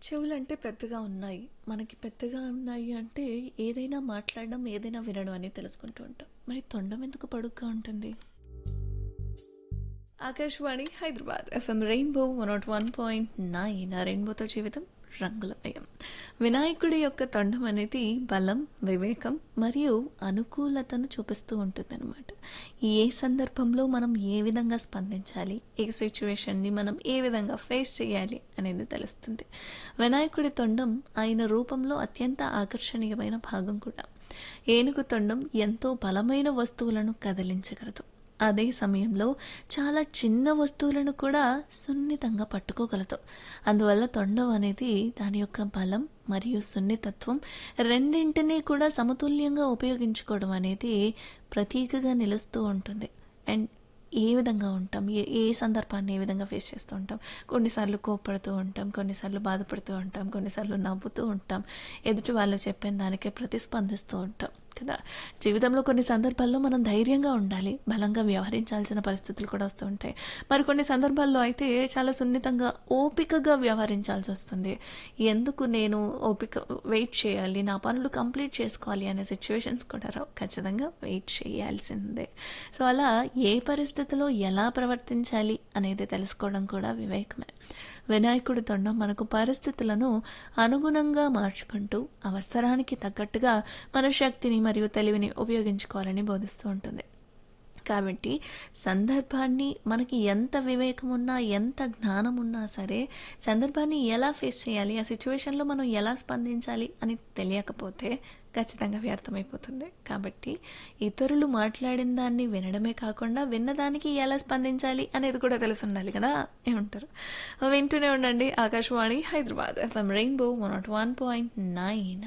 చెవులంటే పెద్దగా ఉన్నాయి. మనకి పెద్దగా ఉన్నాయి అంటే ఏదైనా మాట్లాడడం, ఏదైనా వినడం అని తెలుసుకుంటూ ఉంటాం. మరి తొండం ఎందుకు పొడుగ్గా ఉంటుంది? ఆకాశవాణి హైదరాబాద్ ఎఫ్ఎం రెయిన్బో 101.9 ఆ రెయిన్బోతో జీవితం రంగులమయం. వినాయకుడి యొక్క తొండం అనేది బలం, వివేకం మరియు అనుకూలతను చూపిస్తూ ఉంటుందన్నమాట. ఏ సందర్భంలో మనం ఏ విధంగా స్పందించాలి, ఏ సిచ్యువేషన్ని మనం ఏ విధంగా ఫేస్ చేయాలి అనేది తెలుస్తుంది. వినాయకుడి తొండం ఆయన రూపంలో అత్యంత ఆకర్షణీయమైన భాగం కూడా. ఏనుగు తొండం ఎంతో బలమైన వస్తువులను కదిలించగలదు. అదే సమయంలో చాలా చిన్న వస్తువులను కూడా సున్నితంగా పట్టుకోగలదు. అందువల్ల తొండం అనేది దాని యొక్క బలం మరియు సున్నితత్వం రెండింటినీ కూడా సమతుల్యంగా ఉపయోగించుకోవడం అనేది ప్రతీకగా నిలుస్తూ ఉంటుంది. అండ్ ఏ విధంగా ఉంటాం, ఏ ఏ సందర్భాన్ని ఏ విధంగా ఫేస్ చేస్తూ ఉంటాం. కొన్నిసార్లు కోప్పడుతూ ఉంటాం, కొన్నిసార్లు బాధపడుతూ ఉంటాం, కొన్నిసార్లు నవ్వుతూ ఉంటాం. ఎదుటి వాళ్ళు చెప్పిన దానికే ప్రతిస్పందిస్తూ ఉంటాం కదా! జీవితంలో కొన్ని సందర్భాల్లో మనం ధైర్యంగా ఉండాలి. బలంగా వ్యవహరించాల్సిన పరిస్థితులు కూడా వస్తూ ఉంటాయి. మరి కొన్ని సందర్భాల్లో అయితే చాలా సున్నితంగా, ఓపికగా వ్యవహరించాల్సి వస్తుంది. ఎందుకు నేను ఓపిక వెయిట్ చేయాలి, నా పనులు కంప్లీట్ చేసుకోవాలి అనే సిచ్యువేషన్స్ కూడా రావు. ఖచ్చితంగా వెయిట్ చేయాల్సిందే. సో, అలా ఏ పరిస్థితిలో ఎలా ప్రవర్తించాలి అనేది తెలుసుకోవడం కూడా వివేకమే. వినాయకుడి తొండం మనకు పరిస్థితులను అనుగుణంగా మార్చుకుంటూ అవసరానికి తగ్గట్టుగా మన శక్తిని మరియు తెలివిని ఉపయోగించుకోవాలని బోధిస్తూ ఉంటుంది. కాబట్టి సందర్భాన్ని మనకి ఎంత వివేకం ఉన్నా, ఎంత జ్ఞానం ఉన్నా సరే సందర్భాన్ని ఎలా ఫేస్ చేయాలి, ఆ సిచ్యువేషన్‌లో మనం ఎలా స్పందించాలి అని తెలియకపోతే ఖచ్చితంగా వ్యర్థమైపోతుంది. కాబట్టి ఇతరులు మాట్లాడిన దాన్ని వినడమే కాకుండా విన్నదానికి ఎలా స్పందించాలి అనేది కూడా తెలిసుండాలి కదా! ఏమంటారు? వింటూనే ఉండండి ఆకాశవాణి హైదరాబాద్ ఎఫ్ఎం రెయిన్బో 101.9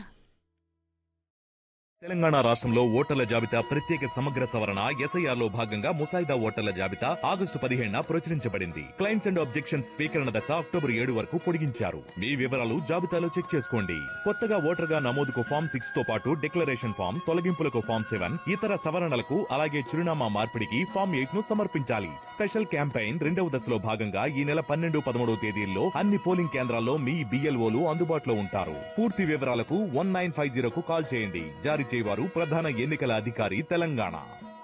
తెలంగాణ రాష్ట్రంలో ఓటర్ల జాబితా ప్రత్యేక సమగ్ర సవరణ ఎస్ఐఆర్లో భాగంగా ముసాయిదా ఓటర్ల జాబితా ఆగస్టు పదిహేడున ప్రచురించబడింది. క్లైమ్స్ అండ్ ఆబ్జెక్షన్స్ స్వీకరణ దశ అక్టోబర్ ఏడు వరకు పొడిగించారు. మీ వివరాలు జాబితాలో చెక్ చేసుకోండి. కొత్తగా ఓటర్గా నమోదుకు ఫామ్ సిక్స్ తో పాటు డిక్లరేషన్ ఫామ్, తొలగింపులకు ఫామ్ సెవెన్, ఇతర సవరణలకు అలాగే చిరునామా మార్పిడికి ఫామ్ ఎయిట్ ను సమర్పించాలి. స్పెషల్ క్యాంపెయిన్ రెండవ దశలో భాగంగా ఈ నెల పన్నెండు పదమూడవ తేదీల్లో అన్ని పోలింగ్ కేంద్రాల్లో మీ బిఎల్ఓలు అందుబాటులో ఉంటారు. పూర్తి వివరాలకు వన్ నైన్ ఫైవ్ జీరోకు కాల్ చేయండి. జారీ చేయవారు ప్రధాన ఎన్నికల అధికారి తెలంగాణ